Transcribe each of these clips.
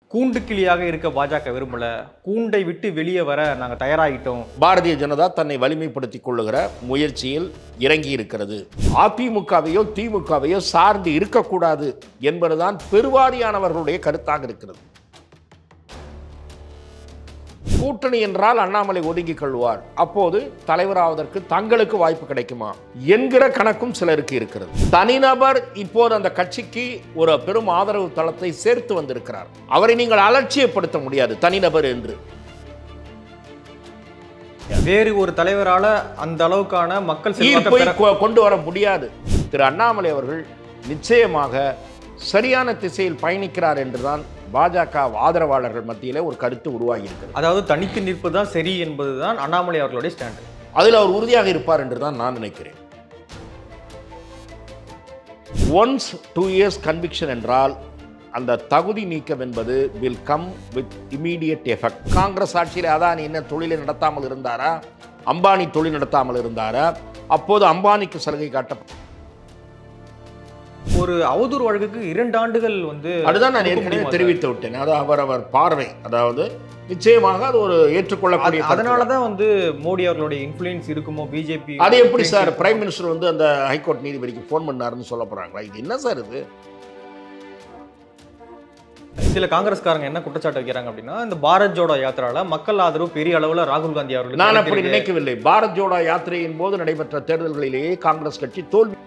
கூண்டுக்கிளியாக இருக்க பாஜக விரும்பல கூண்டை விட்டு வெளியே வர நாங்க தயாராகிட்டோம் பாரதிய ஜனதா தன்னை வலிமைப்படுத்திக் கொள்ளுகிற முயற்சியில் இறங்கி இருக்கிறது அதிமுகவையோ திமுகவையோ சார்ந்து இருக்கக்கூடாது என்பதுதான் பெருவாரியானவர்களுடைய கருத்தாக இருக்கிறது கூட்டணி என்றால் அண்ணாமலை ஒதுங்கிக் கொள்வார் அப்போது தலைவராவதற்கு தங்களுக்கு வாய்ப்பு கிடைக்குமா என்கிற கணக்கும் சிலருக்கு இருக்கிறது தனிநபர் இப்போது அந்த கட்சிக்கு ஒரு பெரும் ஆதரவு தளத்தை சேர்த்து வந்திருக்கிறார் அவரை நீங்கள் அலட்சியப்படுத்த முடியாது தனிநபர் என்று வேறு ஒரு தலைவரால அந்த அளவுக்கான மக்கள் செல்வாக்க ஈர்ப்பை பெற கொ- கொண்டு வர முடியாது திரு அண்ணாமலை அவர்கள் நிச்சயமாக சரியான திசையில் பயணிக்கிறார் என்றுதான் பாஜக ஆதரவாளர்கள் மத்தியிலே ஒரு கருத்து உருவாகி இருக்கிறது அதாவது தனித்து நிற்பதுதான் சரி என்பதுதான் அண்ணாமலை அவர்களுடைய ஸ்டாண்ட் அதில் அவர் உறுதியாக இருப்பார் என்று தான் நான் நினைக்கிறேன் ஒன்ஸ் டூ இயர்ஸ் கன்விக்ஷன் என்றால் அந்த தகுதி நீக்கம் என்பது will come with immediate effect Congress ஆட்சியில் அதானி என்ன தொழிலை நடத்தாமல் இருந்தாரா அம்பானி தொழில் நடத்தாமல் இருந்தாரா அப்போது அம்பானிக்கு சலுகை காட்ட ஒரு அவதூறு வழக்குக்கு இரண்டு ஆண்டுகள் வந்து அதுதான் நான் கொடுக்க ஏற்கனவே முடியுமா சார்? தெரிவித்து விட்டேன் அது அவரவர் பார்வை அதாவது நிச்சயமாக அது ஒரு ஏற்றுக்கொள்ளக்கூடிய அது- கருத்து. அதனாலதான் வந்து மோடி அவர்களுடைய இன்ஃப்ளூயன்ஸ் இருக்குமோ பிஜேபி அது எப்படி சார் பிரைம் மினிஸ்டர் வந்து அந்த ஹைகோர்ட் நீதிபதிக்கு ஃபோன் பண்ணாருன்னு சொல்ல போறாங்களா இது என்ன சார் இது சில காங்கிரஸ்காரங்க என்ன குற்றச்சாட்டு வைக்கிறாங்க அப்படின்னா இந்த பாரத் ஜோடோ யாத்திரால மக்கள் ஆதரவு பெரிய அளவுல ராகுல் காந்தி அவர்களுக்கு நான் அப்படி கிடைத்திருக்கு. நினைக்கவில்லை பாரத் ஜோடோ யாத்திரையின் போது நடைபெற்ற தேர்தல்களிலேயே காங்கிரஸ் கட்சி தோல்வி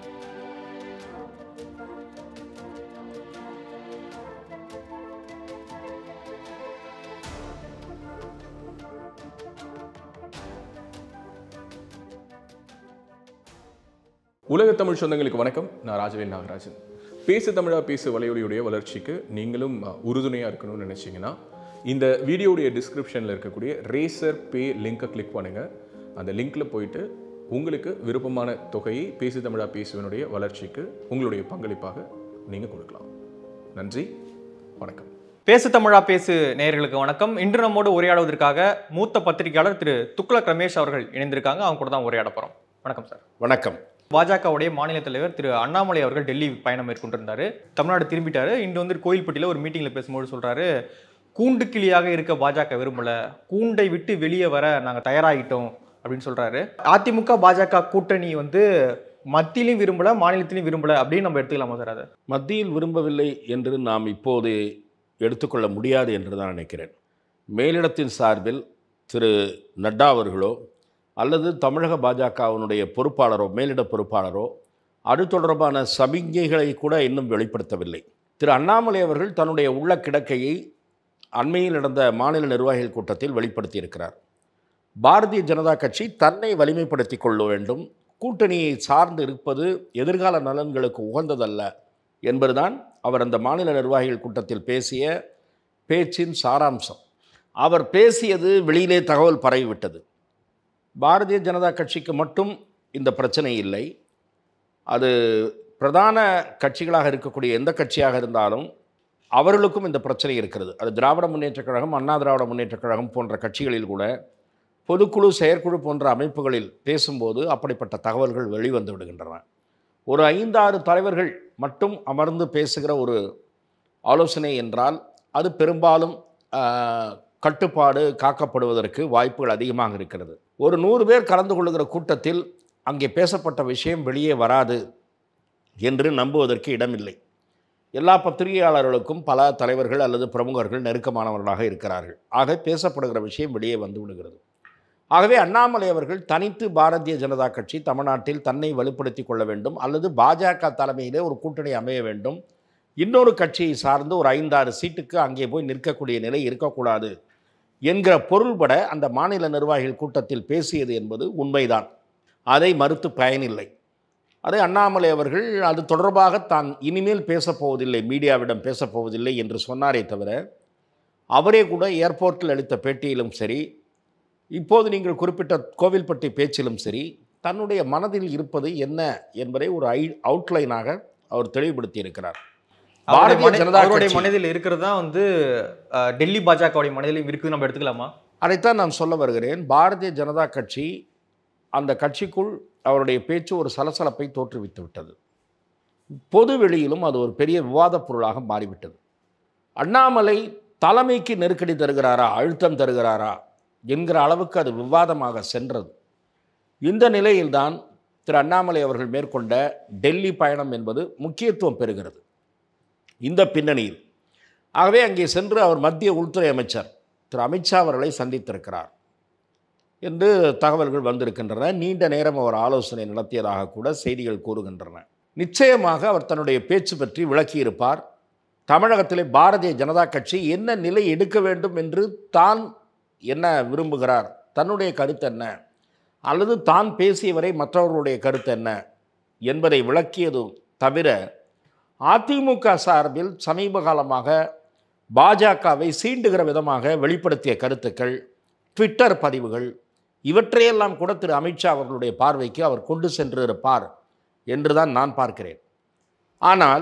உலக தமிழ் சொந்தங்களுக்கு வணக்கம் நான் ராஜவேல் நாகராஜன் பேசு தமிழா பேசு வலையொலியுடைய வளர்ச்சிக்கு நீங்களும் உறுதுணையாக இருக்கணும்னு நினச்சிங்கன்னா இந்த வீடியோடைய டிஸ்கிரிப்ஷனில் இருக்கக்கூடிய ரேசர் பே லிங்கை கிளிக் பண்ணுங்கள் அந்த லிங்க்கில் போயிட்டு உங்களுக்கு விருப்பமான தொகையை பேசு தமிழா பேசுவனுடைய வளர்ச்சிக்கு உங்களுடைய பங்களிப்பாக நீங்கள் கொடுக்கலாம் நன்றி வணக்கம் பேசு தமிழா பேசு நேயர்களுக்கு வணக்கம் இன்று நம்மோடு உரையாடுவதற்காக மூத்த பத்திரிகையாளர் திரு துக்ளக் ரமேஷ் அவர்கள் இணைந்திருக்காங்க அவங்க கூட தான் உரையாட போறோம் வணக்கம் சார் வணக்கம் பாஜகவுடைய மாநில தலைவர் திரு அண்ணாமலை அவர்கள் டெல்லி பயணம் மேற்கொண்டிருந்தாரு தமிழ்நாடு திரும்பிட்டாரு இன்று வந்து கோயில்பட்டியில் ஒரு மீட்டிங்ல பேசும்போது சொல்றாரு கூண்டுக்கிளியாக இருக்க பாஜக விரும்பல கூண்டை விட்டு வெளியே வர நாங்க தயாராகிட்டோம் அப்படின்னு சொல்றாரு அதிமுக பாஜக கூட்டணி வந்து மத்தியிலையும் விரும்பல மாநிலத்திலையும் விரும்பல அப்படின்னு நம்ம எடுத்துக்கலாமா சார் அதை மத்தியில் விரும்பவில்லை என்று நாம் இப்போது எடுத்துக்கொள்ள முடியாது என்று தான் நினைக்கிறேன் மேலிடத்தின் சார்பில் திரு நட்டா அவர்களோ அல்லது தமிழக பாஜகவினுடைய பொறுப்பாளரோ மேலிட பொறுப்பாளரோ அது தொடர்பான சமிக்ஞைகளை கூட இன்னும் வெளிப்படுத்தவில்லை திரு அண்ணாமலை அவர்கள் தன்னுடைய உள்ள கிடக்கையை அண்மையில் நடந்த மாநில நிர்வாகிகள் கூட்டத்தில் வெளிப்படுத்தியிருக்கிறார் பாரதிய ஜனதா கட்சி தன்னை வலிமைப்படுத்திக் கொள்ள வேண்டும் கூட்டணியை சார்ந்து இருப்பது எதிர்கால நலன்களுக்கு உகந்ததல்ல என்பதுதான் அவர் அந்த மாநில நிர்வாகிகள் கூட்டத்தில் பேசிய பேச்சின் சாராம்சம் அவர் பேசியது வெளியிலே தகவல் பரவிவிட்டது பாரதிய ஜனதா கட்சிக்கு மட்டும் இந்த பிரச்சனை இல்லை அது பிரதான கட்சிகளாக இருக்கக்கூடிய எந்த கட்சியாக இருந்தாலும் அவர்களுக்கும் இந்த பிரச்சனை இருக்கிறது அது திராவிட முன்னேற்றக் கழகம் அண்ணா திராவிட முன்னேற்றக் கழகம் போன்ற கட்சிகளில் கூட பொதுக்குழு செயற்குழு போன்ற அமைப்புகளில் பேசும்போது அப்படிப்பட்ட தகவல்கள் வெளிவந்து விடுகின்றன ஒரு ஐந்தாறு தலைவர்கள் மட்டும் அமர்ந்து பேசுகிற ஒரு ஆலோசனை என்றால் அது பெரும்பாலும் ஆஹ், கட்டுப்பாடு காக்கப்படுவதற்கு வாய்ப்புகள் அதிகமாக இருக்கிறது ஒரு நூறு பேர் கலந்து கொள்ளுகிற கூட்டத்தில் அங்கே பேசப்பட்ட விஷயம் வெளியே வராது என்று நம்புவதற்கு இடமில்லை எல்லா பத்திரிகையாளர்களுக்கும் பல தலைவர்கள் அல்லது பிரமுகர்கள் நெருக்கமானவர்களாக இருக்கிறார்கள் ஆக பேசப்படுகிற விஷயம் வெளியே வந்து விடுகிறது ஆகவே அண்ணாமலை அவர்கள் தனித்து பாரதிய ஜனதா கட்சி தமிழ்நாட்டில் தன்னை வலுப்படுத்தி கொள்ள வேண்டும் அல்லது பாஜக தலைமையிலே ஒரு கூட்டணி அமைய வேண்டும் இன்னொரு கட்சியை சார்ந்து ஒரு ஐந்தாறு சீட்டுக்கு அங்கே போய் நிற்கக்கூடிய நிலை இருக்கக்கூடாது என்கிற பொருள்பட அந்த மாநில நிர்வாகிகள் கூட்டத்தில் பேசியது என்பது உண்மைதான் அதை மறுத்து பயனில்லை அதை அண்ணாமலை அவர்கள் அது தொடர்பாக தான் இனிமேல் பேசப்போவதில்லை மீடியாவிடம் பேசப்போவதில்லை என்று சொன்னாரே தவிர அவரே கூட ஏர்போர்ட்டில் அளித்த பேட்டியிலும் சரி இப்போது நீங்கள் குறிப்பிட்ட கோவில்பட்டி பேச்சிலும் சரி தன்னுடைய மனதில் இருப்பது என்ன என்பதை ஒரு ஐ அவுட்லைனாக அவர் தெளிவுபடுத்தி இருக்கிறார் அவருடைய பாரதிய மன- ஜனதா அவருடைய கட்சி மனதில் இருக்கிறது தான் வந்து அஹ், டெல்லி பாஜகவுடைய மனதிலும் இருக்குது நம்ம எடுத்துக்கலாமா அதைத்தான் நான் சொல்ல வருகிறேன் பாரதிய ஜனதா கட்சி அந்த கட்சிக்குள் அவருடைய பேச்சு ஒரு சலசலப்பை தோற்றுவித்து விட்டது பொது வெளியிலும் அது ஒரு பெரிய விவாதப் பொருளாக மாறிவிட்டது அண்ணாமலை தலைமைக்கு நெருக்கடி தருகிறாரா அழுத்தம் தருகிறாரா என்கிற அளவுக்கு அது விவாதமாக சென்றது இந்த நிலையில்தான் திரு அண்ணாமலை அவர்கள் மேற்கொண்ட டெல்லி பயணம் என்பது முக்கியத்துவம் பெறுகிறது இந்த பின்னணியில் ஆகவே அங்கே சென்று அவர் மத்திய உள்துறை அமைச்சர் திரு அமித்ஷா அவர்களை சந்தித்திருக்கிறார் என்று தகவல்கள் வந்திருக்கின்றன நீண்ட நேரம் அவர் ஆலோசனை நடத்தியதாக கூட செய்திகள் கூறுகின்றன நிச்சயமாக அவர் தன்னுடைய பேச்சு பற்றி விளக்கியிருப்பார் தமிழகத்திலே பாரதிய ஜனதா கட்சி என்ன நிலை எடுக்க வேண்டும் என்று தான் என்ன விரும்புகிறார் தன்னுடைய கருத்து என்ன அல்லது தான் பேசியவரை மற்றவர்களுடைய கருத்து என்ன என்பதை விளக்கியது தவிர அதிமுக சார்பில் சமீப காலமாக பாஜகவை சீண்டுகிற விதமாக வெளிப்படுத்திய கருத்துக்கள் ட்விட்டர் பதிவுகள் இவற்றையெல்லாம் கூட திரு அமித்ஷா அவர்களுடைய பார்வைக்கு அவர் கொண்டு சென்றிருப்பார் என்று தான் நான் பார்க்கிறேன் ஆனால்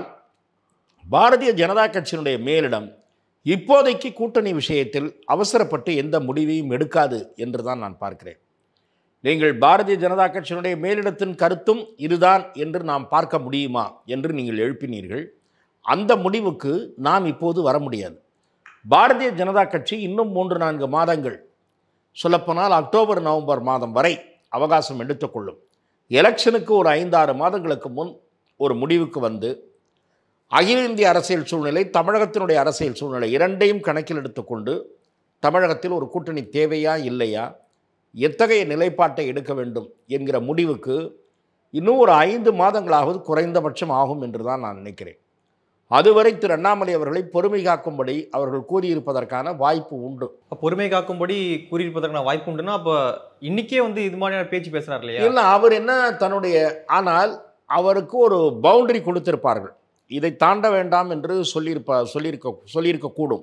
பாரதிய ஜனதா கட்சியினுடைய மேலிடம் இப்போதைக்கு கூட்டணி விஷயத்தில் அவசரப்பட்டு எந்த முடிவையும் எடுக்காது என்று தான் நான் பார்க்கிறேன் நீங்கள் பாரதிய ஜனதா கட்சியினுடைய மேலிடத்தின் கருத்தும் இதுதான் என்று நாம் பார்க்க முடியுமா என்று நீங்கள் எழுப்பினீர்கள் அந்த முடிவுக்கு நாம் இப்போது வர முடியாது பாரதிய ஜனதா கட்சி இன்னும் மூன்று நான்கு மாதங்கள் சொல்லப்போனால் அக்டோபர் நவம்பர் மாதம் வரை அவகாசம் எடுத்துக்கொள்ளும் எலெக்ஷனுக்கு ஒரு ஐந்தாறு மாதங்களுக்கு முன் ஒரு முடிவுக்கு வந்து அகில இந்திய அரசியல் சூழ்நிலை தமிழகத்தினுடைய அரசியல் சூழ்நிலை இரண்டையும் கணக்கில் எடுத்துக்கொண்டு தமிழகத்தில் ஒரு கூட்டணி தேவையா இல்லையா எத்தகைய நிலைப்பாட்டை எடுக்க வேண்டும் என்கிற முடிவுக்கு இன்னும் ஒரு ஐந்து மாதங்களாவது குறைந்தபட்சம் ஆகும் என்று தான் நான் நினைக்கிறேன் அதுவரை திரு அண்ணாமலை அவர்களை பொறுமை காக்கும்படி அவர்கள் கூறியிருப்பதற்கான வாய்ப்பு உண்டு அப்ப பொறுமை காக்கும்படி கூறியிருப்பதற்கான வாய்ப்பு உண்டுன்னா அப்ப இன்னைக்கே வந்து இது மாதிரியான பேச்சு பேசுறாரு இல்லையா இல்லை அவர் என்ன தன்னுடைய ஆனால் அவருக்கு ஒரு பவுண்டரி கொடுத்திருப்பார்கள் இதை தாண்ட வேண்டாம் என்று சொல்லியிருப்ப சொல்லியிருக்க சொல்லியிருக்கக்கூடும்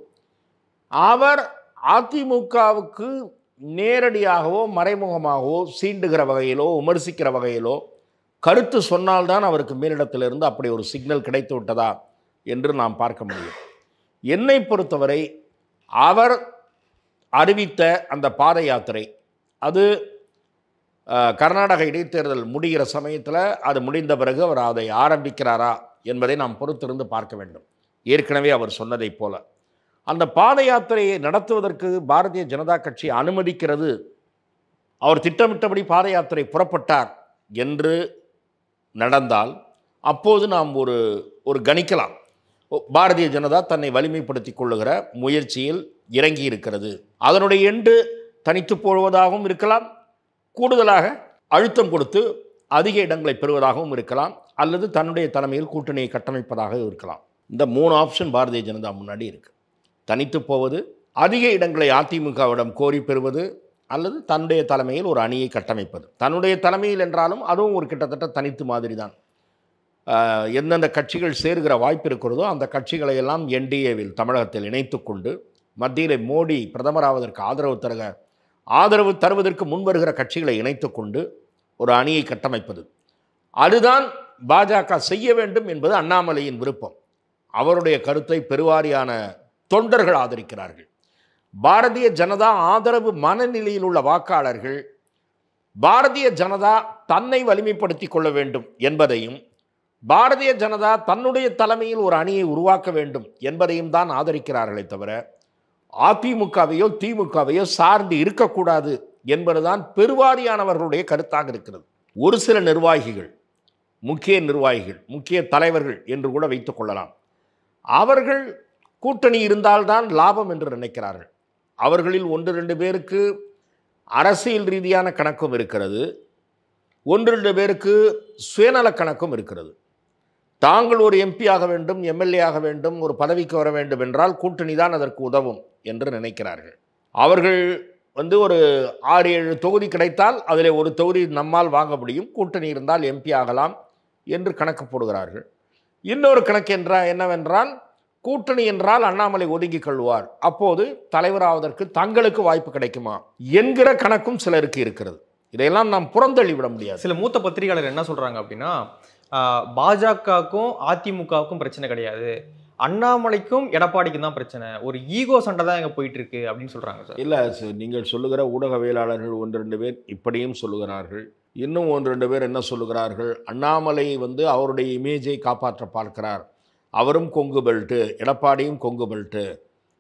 அவர் அதிமுகவுக்கு நேரடியாகவோ மறைமுகமாகவோ சீண்டுகிற வகையிலோ விமர்சிக்கிற வகையிலோ கருத்து சொன்னால்தான் அவருக்கு மேலிடத்திலிருந்து அப்படி ஒரு சிக்னல் கிடைத்து விட்டதா என்று நாம் பார்க்க முடியும் என்னை பொறுத்தவரை அவர் அறிவித்த அந்த பாத யாத்திரை அது அஹ், கர்நாடக இடைத்தேர்தல் முடிகிற சமயத்தில் அது முடிந்த பிறகு அவர் அதை ஆரம்பிக்கிறாரா என்பதை நாம் பொறுத்திருந்து பார்க்க வேண்டும் ஏற்கனவே அவர் சொன்னதைப் போல அந்த பாத யாத்திரையை நடத்துவதற்கு பாரதிய ஜனதா கட்சி அனுமதிக்கிறது அவர் திட்டமிட்டபடி பாத யாத்திரை புறப்பட்டார் என்று நடந்தால் அப்போது நாம் ஒரு ஒரு கணிக்கலாம் ஓ, பாரதிய ஜனதா தன்னை வலிமைப்படுத்திக் கொள்ளுகிற முயற்சியில் இறங்கி இருக்கிறது அதனுடைய எண்டு தனித்து போவதாகவும் இருக்கலாம் கூடுதலாக அழுத்தம் கொடுத்து அதிக இடங்களை பெறுவதாகவும் இருக்கலாம் அல்லது தன்னுடைய தலைமையில் கூட்டணியை கட்டமைப்பதாக இருக்கலாம் இந்த மூணு ஆப்ஷன் பாரதிய ஜனதா முன்னாடி இருக்கு தனித்து போவது அதிக இடங்களை அதிமுகவிடம் கோரி பெறுவது அல்லது தன்னுடைய தலைமையில் ஒரு அணியை கட்டமைப்பது தன்னுடைய தலைமையில் என்றாலும் அதுவும் ஒரு கிட்டத்தட்ட தனித்து மாதிரி தான் ஆஹ், எந்தெந்த கட்சிகள் சேருகிற வாய்ப்பு இருக்கிறதோ அந்த கட்சிகளை எல்லாம் என்டிஏவில் தமிழகத்தில் இணைத்து கொண்டு மத்தியில் மோடி பிரதமராவதற்கு ஆதரவு தருக ஆதரவு தருவதற்கு முன்வருகிற கட்சிகளை இணைத்து கொண்டு ஒரு அணியை கட்டமைப்பது அதுதான் பாஜக செய்ய வேண்டும் என்பது அண்ணாமலையின் விருப்பம் அவருடைய கருத்தை பெருவாரியான தொண்டர்கள் ஆதரிக்கிறார்கள் பாரதிய ஜனதா ஆதரவு மனநிலையில் உள்ள வாக்காளர்கள் பாரதிய ஜனதா தன்னை வலிமைப்படுத்திக் கொள்ள வேண்டும் என்பதையும் பாரதிய ஜனதா தன்னுடைய தலைமையில் ஒரு அணியை உருவாக்க வேண்டும் என்பதையும் தான் ஆதரிக்கிறார்களே தவிர அதிமுகவையோ திமுகவையோ சார்ந்து இருக்கக்கூடாது என்பதுதான் பெருவாரியானவர்களுடைய கருத்தாக இருக்கிறது ஒரு சில நிர்வாகிகள் முக்கிய நிர்வாகிகள் முக்கிய தலைவர்கள் என்று கூட வைத்துக் கொள்ளலாம் அவர்கள் கூட்டணி இருந்தால்தான் லாபம் என்று நினைக்கிறார்கள் அவர்களில் ஒன்று ரெண்டு பேருக்கு அரசியல் ரீதியான கணக்கும் இருக்கிறது ஒன்று ரெண்டு பேருக்கு சுயநல கணக்கும் இருக்கிறது தாங்கள் ஒரு எம்பி ஆக வேண்டும் எம்எல்ஏ ஆக வேண்டும் ஒரு பதவிக்கு வர வேண்டும் என்றால் கூட்டணி தான் அதற்கு உதவும் என்று நினைக்கிறார்கள் அவர்கள் வந்து ஒரு ஆறு ஏழு தொகுதி கிடைத்தால் அதில் ஒரு தொகுதி நம்மால் வாங்க முடியும் கூட்டணி இருந்தால் எம்பி ஆகலாம் என்று கணக்கு போடுகிறார்கள் இன்னொரு கணக்கு என்றா என்னவென்றால் கூட்டணி என்றால் அண்ணாமலை ஒதுங்கிக் கொள்வார் அப்போது தலைவராவதற்கு தங்களுக்கு வாய்ப்பு கிடைக்குமா என்கிற கணக்கும் சிலருக்கு இருக்கிறது இதையெல்லாம் நாம் புறந்தள்ளி விட முடியாது சில மூத்த பத்திரிகையாளர் என்ன சொல்றாங்க அப்படின்னா ஆஹ், பாஜகவுக்கும் அதிமுகவுக்கும் பிரச்சனை கிடையாது அண்ணாமலைக்கும் எடப்பாடிக்கும் தான் பிரச்சனை ஒரு ஈகோ சண்டை தான் இங்க போயிட்டு இருக்கு அப்படின்னு சொல்றாங்க சார் இல்லை நீங்கள் சொல்லுகிற ஊடகவியலாளர்கள் ஒன்று ரெண்டு பேர் இப்படியும் சொல்லுகிறார்கள் இன்னும் ஒன்று ரெண்டு பேர் என்ன சொல்லுகிறார்கள் அண்ணாமலை வந்து அவருடைய இமேஜை காப்பாற்ற பார்க்கிறார் அவரும் கொங்கு பெல்ட்டு எடப்பாடியும் கொங்கு பெல்ட்டு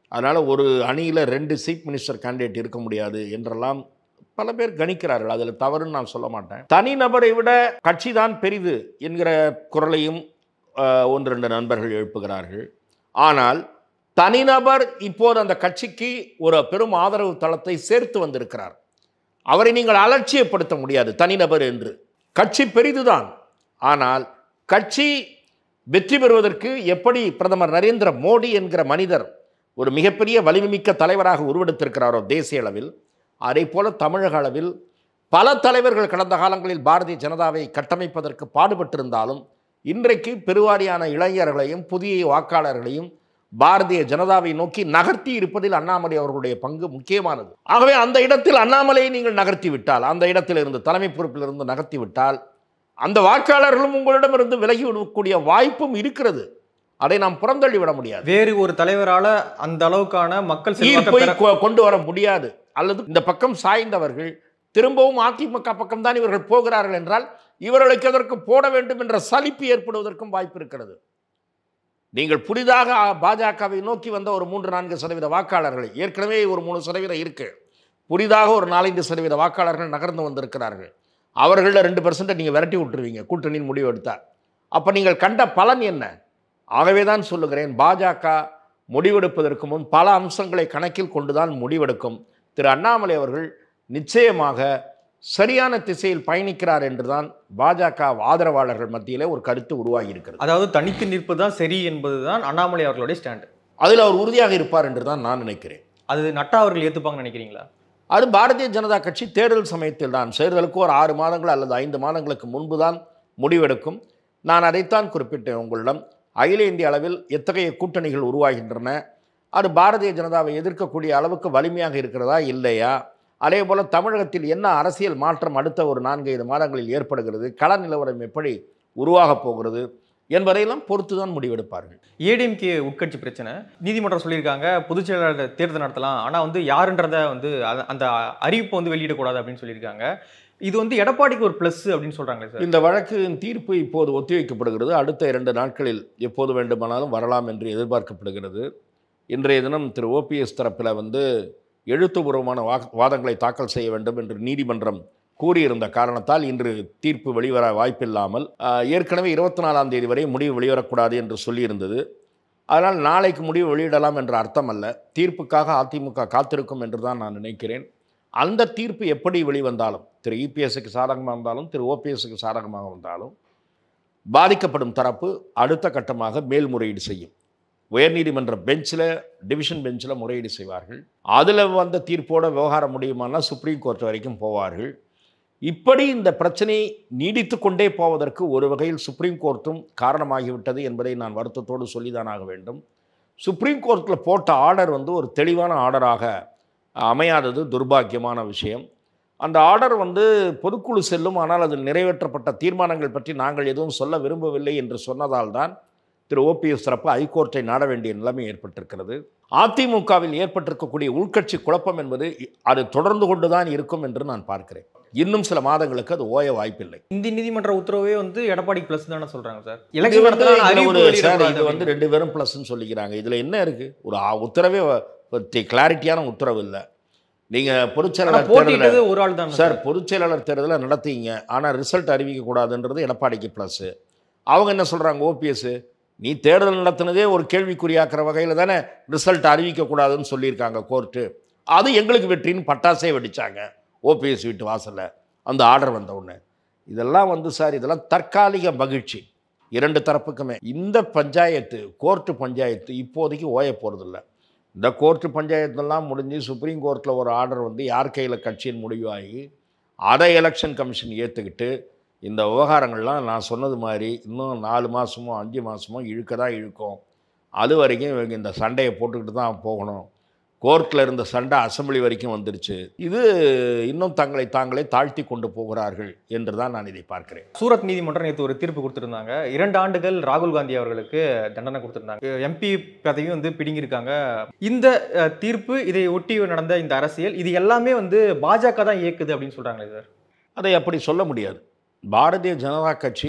அதனால் ஒரு அணியில் ரெண்டு சீஃப் மினிஸ்டர் கேண்டிடேட் இருக்க முடியாது என்றெல்லாம் பல பேர் கணிக்கிறார்கள் அதில் தவறுன்னு நான் சொல்ல மாட்டேன் தனிநபரை விட கட்சி தான் பெரிது என்கிற குரலையும் ஆஹ், ஒன்று ரெண்டு நண்பர்கள் எழுப்புகிறார்கள் ஆனால் தனிநபர் இப்போது அந்த கட்சிக்கு ஒரு பெரும் ஆதரவு தளத்தை சேர்த்து வந்திருக்கிறார் அவரை நீங்கள் அலட்சியப்படுத்த முடியாது தனிநபர் என்று கட்சி பெரிதுதான் ஆனால் கட்சி வெற்றி பெறுவதற்கு எப்படி பிரதமர் நரேந்திர மோடி என்கிற மனிதர் ஒரு மிகப்பெரிய வலிமைமிக்க தலைவராக உருவெடுத்திருக்கிறாரோ தேசிய அளவில் அதே போல தமிழக அளவில் பல தலைவர்கள் கடந்த காலங்களில் பாரதிய ஜனதாவை கட்டமைப்பதற்கு பாடுபட்டிருந்தாலும் இன்றைக்கு பெருவாரியான இளைஞர்களையும் புதிய வாக்காளர்களையும் பாரதிய ஜனதாவை நோக்கி நகர்த்தி இருப்பதில் அண்ணாமலை அவர்களுடைய பங்கு முக்கியமானது ஆகவே அந்த இடத்தில் அண்ணாமலையை நீங்கள் நகர்த்தி விட்டால் அந்த இடத்திலிருந்து தலைமை பொறுப்பிலிருந்து நகர்த்தி விட்டால் அந்த வாக்காளர்களும் உங்களிடமிருந்து விலகி விடக்கூடிய வாய்ப்பும் இருக்கிறது அதை நாம் புறந்தள்ளி விட முடியாது வேறு ஒரு தலைவரால அந்த அளவுக்கான மக்கள் செல்வாக்கை ஈர்ப்பை பெற- கொ- கொண்டு வர முடியாது அல்லது இந்த பக்கம் சாய்ந்தவர்கள் திரும்பவும் அதிமுக பக்கம் தான் இவர்கள் போகிறார்கள் என்றால் இவர்களுக்கு எதற்கு போட வேண்டும் என்ற சலிப்பு ஏற்படுவதற்கும் வாய்ப்பு இருக்கிறது நீங்கள் புதிதாக பாஜகவை நோக்கி வந்த ஒரு மூன்று நான்கு சதவீத வாக்காளர்களை ஏற்கனவே ஒரு மூணு சதவீதம் இருக்கு புதிதாக ஒரு நாலஞ்சு சதவீத வாக்காளர்கள் நகர்ந்து வந்திருக்கிறார்கள் அவர்களில் ரெண்டு பர்சன்ட்டை நீங்கள் விரட்டி விட்டுருவீங்க கூட்டணியின் முடிவு எடுத்தால் அப்போ நீங்கள் கண்ட பலன் என்ன ஆகவே தான் சொல்லுகிறேன் பாஜக முடிவெடுப்பதற்கு முன் பல அம்சங்களை கணக்கில் கொண்டுதான் முடிவெடுக்கும் திரு அண்ணாமலை அவர்கள் நிச்சயமாக சரியான திசையில் பயணிக்கிறார் என்றுதான் பாஜக ஆதரவாளர்கள் மத்தியிலே ஒரு கருத்து உருவாகி இருக்கிறது அதாவது தனித்து நிற்பது தான் சரி என்பதுதான் அண்ணாமலை அவர்களுடைய ஸ்டாண்ட் அதில் அவர் உறுதியாக இருப்பார் என்று தான் நான் நினைக்கிறேன் அது நட்டா அவர்கள் ஏத்துப்பாங்கன்னு நினைக்கிறீங்களா அது பாரதிய ஜனதா கட்சி தேர்தல் சமயத்தில் தான் தேர்தலுக்கு ஒரு ஆறு மாதங்கள் அல்லது ஐந்து மாதங்களுக்கு முன்பு தான் முடிவெடுக்கும் நான் அதைத்தான் குறிப்பிட்டேன் உங்களிடம் அகில இந்திய அளவில் எத்தகைய கூட்டணிகள் உருவாகின்றன அது பாரதிய ஜனதாவை எதிர்க்கக்கூடிய அளவுக்கு வலிமையாக இருக்கிறதா இல்லையா அதே போல் தமிழகத்தில் என்ன அரசியல் மாற்றம் அடுத்த ஒரு நான்கு ஐந்து மாதங்களில் ஏற்படுகிறது கள நிலவரம் எப்படி உருவாகப் போகிறது என்பதையெல்லாம் பொறுத்து தான் முடிவெடுப்பார்கள் ஏடிஎம்கே உட்கட்சி பிரச்சனை நீதிமன்றம் சொல்லியிருக்காங்க பொதுச் செயலாளர் தேர்தல் நடத்தலாம் ஆனா வந்து யாருன்றத வந்து அத- அந்த அறிவிப்பை வந்து வெளியிடக்கூடாது அப்படின்னு சொல்லியிருக்காங்க இது வந்து எடப்பாடிக்கு ஒரு ப்ளஸ் அப்படின்னு சொல்றாங்களே சார் இந்த வழக்கின் தீர்ப்பு இப்போது ஒத்திவைக்கப்படுகிறது அடுத்த இரண்டு நாட்களில் எப்போது வேண்டுமானாலும் வரலாம் என்று எதிர்பார்க்கப்படுகிறது இன்றைய தினம் திரு ஓபிஎஸ் தரப்பில் வந்து எழுத்துப்பூர்வமான வா வாதங்களை தாக்கல் செய்ய வேண்டும் என்று நீதிமன்றம் கூறியிருந்த காரணத்தால் இன்று தீர்ப்பு வெளிவர வாய்ப்பில்லாமல் ஆஹ், ஏற்கனவே இருபத்தி நாலாம் தேதி வரை முடிவு வெளிவரக்கூடாது என்று சொல்லியிருந்தது அதனால் நாளைக்கு முடிவு வெளியிடலாம் என்ற அர்த்தம் அல்ல தீர்ப்புக்காக அதிமுக காத்திருக்கும் என்று தான் நான் நினைக்கிறேன் அந்த தீர்ப்பு எப்படி வெளிவந்தாலும் திரு இபிஎஸ்க்கு சாதகமாக இருந்தாலும் திரு ஓபிஎஸ்க்கு சாதகமாக வந்தாலும் பாதிக்கப்படும் தரப்பு அடுத்த கட்டமாக மேல்முறையீடு செய்யும் உயர்நீதிமன்ற பெஞ்சில் டிவிஷன் பெஞ்சில் முறையீடு செய்வார்கள் அதில் வந்த தீர்ப்போட விவகாரம் முடியுமானா சுப்ரீம் கோர்ட் வரைக்கும் போவார்கள் இப்படி இந்த பிரச்சனை நீடித்து கொண்டே போவதற்கு ஒரு வகையில் சுப்ரீம் கோர்ட்டும் காரணமாகிவிட்டது என்பதை நான் வருத்தத்தோடு சொல்லிதான் ஆக வேண்டும் சுப்ரீம் கோர்ட்டில் போட்ட ஆர்டர் வந்து ஒரு தெளிவான ஆர்டராக அமையாதது துர்பாக்கியமான விஷயம் அந்த ஆர்டர் வந்து பொதுக்குழு செல்லும் ஆனால் அதில் நிறைவேற்றப்பட்ட தீர்மானங்கள் பற்றி நாங்கள் எதுவும் சொல்ல விரும்பவில்லை என்று சொன்னதால் தான் திரு ஓபிஎஸ் தரப்பு ஹைகோர்ட்டை நாட வேண்டிய நிலைமை ஏற்பட்டிருக்கிறது அதிமுகவில் ஏற்பட்டிருக்கக்கூடிய உள்கட்சி குழப்பம் என்பது அது தொடர்ந்து கொண்டு தான் இருக்கும் என்று நான் பார்க்கிறேன் இன்னும் சில மாதங்களுக்கு அது ஓய வாய்ப்பில்லை இந்த நீதிமன்ற உத்தரவே வந்து எடப்பாடிக்கு ப்ளஸ் தானே சொல்றாங்க சார் இது எலெக்ஷன் வந்து நடத்தலாம் இதுல அறிவிப்பு ஒரு சார் இது வெளியிடக்கூடாது வந்து ரெண்டு பேரும் ப்ளஸ்ன்னு சொல்லிக்கிறாங்க இதில் என்ன இருக்குது ஒரு ஆ- உத்தரவே பற்றி கிளாரிட்டியான உத்தரவு இல்லை நீங்கள் ஆனா பொதுச்செயலாளர் தேர்தலை போட்டியிட்டது ஒரு ஆள் தான் சார் பொதுச் செயலாளர் தேர்தலை நடத்திங்க ஆனால் ரிசல்ட் அறிவிக்கக்கூடாதுன்றது எடப்பாடிக்கு ப்ளஸ்ஸு அவங்க என்ன சொல்கிறாங்க ஓபிஎஸ் நீ தேர்தல் நடத்தினதே ஒரு கேள்விக்குறியாக்குற வகையில் தானே ரிசல்ட் அறிவிக்கக்கூடாதுன்னு சொல்லியிருக்காங்க கோர்ட்டு அது எங்களுக்கு வெற்றின்னு பட்டாசே வெடிச்சாங்க ஓபிஎஸ் வீட்டு வாசலில் அந்த ஆர்டர் வந்த உடனே இதெல்லாம் வந்து சார் இதெல்லாம் தற்காலிக மகிழ்ச்சி இரண்டு தரப்புக்குமே இந்த பஞ்சாயத்து கோர்ட்டு பஞ்சாயத்து இப்போதைக்கு ஓய போகிறதில்ல இந்த கோர்ட்டு பஞ்சாயத்தெல்லாம் முடிஞ்சு சுப்ரீம் கோர்ட்டில் ஒரு ஆர்டர் வந்து யார் கையில் கட்சியின் முடிவாகி அதை எலெக்ஷன் கமிஷன் ஏற்றுக்கிட்டு இந்த விவகாரங்கள்லாம் நான் சொன்னது மாதிரி இன்னும் நாலு மாதமோ அஞ்சு மாதமோ இழுக்க தான் இழுக்கும் அது வரைக்கும் இவங்க இந்த சண்டையை போட்டுக்கிட்டு தான் போகணும் கோர்ட்டில் இருந்த சண்டை அசெம்பிளி வரைக்கும் வந்துருச்சு இது இன்னும் தங்களை தாங்களே தாழ்த்தி கொண்டு போகிறார்கள் என்று தான் நான் இதை பார்க்கிறேன் சூரத் நீதிமன்றம் நேற்று ஒரு தீர்ப்பு கொடுத்திருந்தாங்க இரண்டு ஆண்டுகள் ராகுல் காந்தி அவர்களுக்கு தண்டனை கொடுத்திருந்தாங்க எம்பி பதவியும் வந்து பிடுங்கியிருக்காங்க இந்த அஹ், தீர்ப்பு இதை ஒட்டி நடந்த இந்த அரசியல் இது எல்லாமே வந்து பாஜக தான் இயக்குது அப்படின்னு சொல்றாங்களே சார் அதை அப்படி சொல்ல முடியாது பாரதிய ஜனதா கட்சி